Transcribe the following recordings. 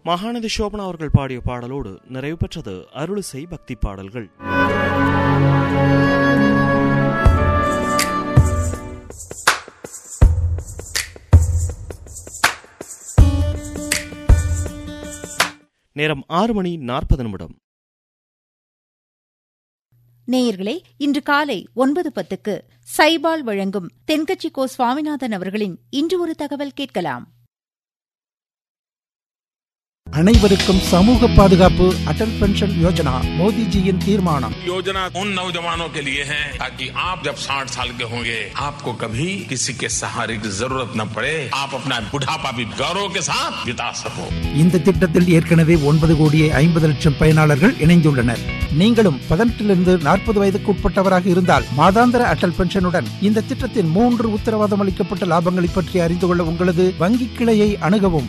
மகாநதி சோபனா அவர்கள் பாடிய பாடலோடு நிறைவு பெற்றது அருளிசை பக்தி பாடல்கள் நேரம் ஆறு மணி நாற்பது நிமிடம் நேயர்களே இன்று காலை ஒன்பது பத்துக்கு சைபால் வழங்கும் தென்கட்சி கோ சுவாமிநாதன் அவர்களின் இன்று ஒரு தகவல் கேட்கலாம் அனைவருக்கும் சமூக பாதுகாப்பு அடல் பென்ஷன் யோஜனா மோடிஜியின் தீர்மானம் योजना उन नौजवानों के लिए है ताकि आप जब 60 साल के होंगे आपको कभी किसी के सहारे की जरूरत न पड़े आप अपना बुढ़ापा भी गौरव के साथ बिता सको இந்த திட்டத்தில் ஏற்கனவே ஒன்பது கோடியே ஐம்பது லட்சம் பயனாளர்கள் இணைந்துள்ளனர் நீங்களும் பதினெட்டிலிருந்து நாற்பது வயதுக்கு உட்பட்டவராக இருந்தால் மாதாந்திர அடல் பென்ஷனுடன் இந்த திட்டத்தின் மூன்று உத்தரவாதம் அளிக்கப்பட்ட லாபங்களை பற்றி அறிந்து கொள்ள உங்களது வங்கி கிளையை அணுகவும்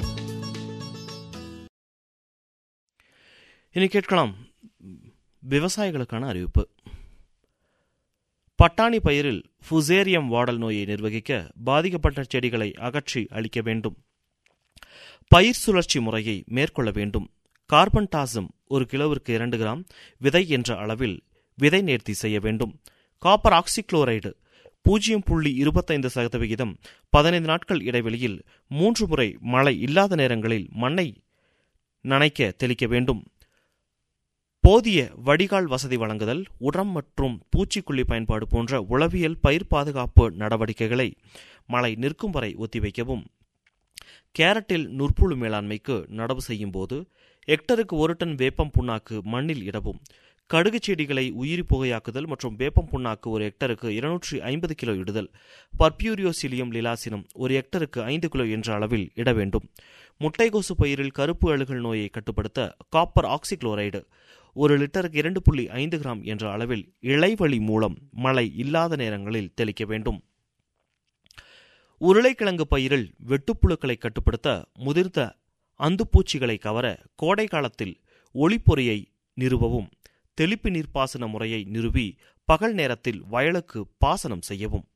இனி கேட்கலாம் விவசாயிகளுக்கான அறிவிப்பு பட்டாணி பயிரில் ஃபுசேரியம் வாடல் நோயை நிர்வகிக்க பாதிக்கப்பட்ட செடிகளை அகற்றி அளிக்க வேண்டும் பயிர் சுழற்சி முறையை மேற்கொள்ள வேண்டும் கார்பன் டாசம் ஒரு கிலோவிற்கு இரண்டு கிராம் விதை என்ற அளவில் விதை நேர்த்தி செய்ய வேண்டும் காப்பர் ஆக்சிக்ளோரைடு பூஜ்ஜியம் புள்ளி இருபத்தைந்து சதவிகிதம் பதினைந்து நாட்கள் இடைவெளியில் மூன்று முறை மழை இல்லாத நேரங்களில் மண்ணை நனைக்க தெளிக்க வேண்டும் போதிய வடிகால் வசதி வழங்குதல் உரம் மற்றும் பூச்சிக்கொல்லி பயன்பாடு போன்ற உளவியல் பயிர் பாதுகாப்பு நடவடிக்கைகளை மழை நிற்கும் வரை ஒத்திவைக்கவும் கேரட்டில் நுற்புழு மேலாண்மைக்கு நடவு செய்யும் போது ஹெக்டருக்கு ஒரு டன் வேப்பம் புண்ணாக்கு மண்ணில் இடவும் கடுகு செடிகளை உயிரி புகையாக்குதல் மற்றும் வேப்பம் புண்ணாக்கு ஒரு ஹெக்டருக்கு இருநூற்றி ஐம்பது கிலோ இடுதல் பர்பியூரியோசிலியம் லிலாசினம் ஒரு ஹெக்டருக்கு ஐந்து கிலோ என்ற அளவில் இட வேண்டும் முட்டைகோசு பயிரில் கருப்பு அழுகல் நோயை கட்டுப்படுத்த காப்பர் ஆக்சிக்ளோரைடு ஒரு லிட்டருக்கு இரண்டு புள்ளி ஐந்து கிராம் என்ற அளவில் இலைவழி மூலம் மழை இல்லாத நேரங்களில் தெளிக்க வேண்டும் உருளைக்கிழங்கு பயிரில் வெட்டுப்புழுக்களை கட்டுப்படுத்த முதிர்ந்த அந்துப்பூச்சிகளை கவர கோடை காலத்தில் ஒளிப்பொறியை நிறுவவும் தெளிப்பு நீர்ப்பாசன முறையை நிறுவி பகல் நேரத்தில் வயலுக்கு பாசனம் செய்யவும்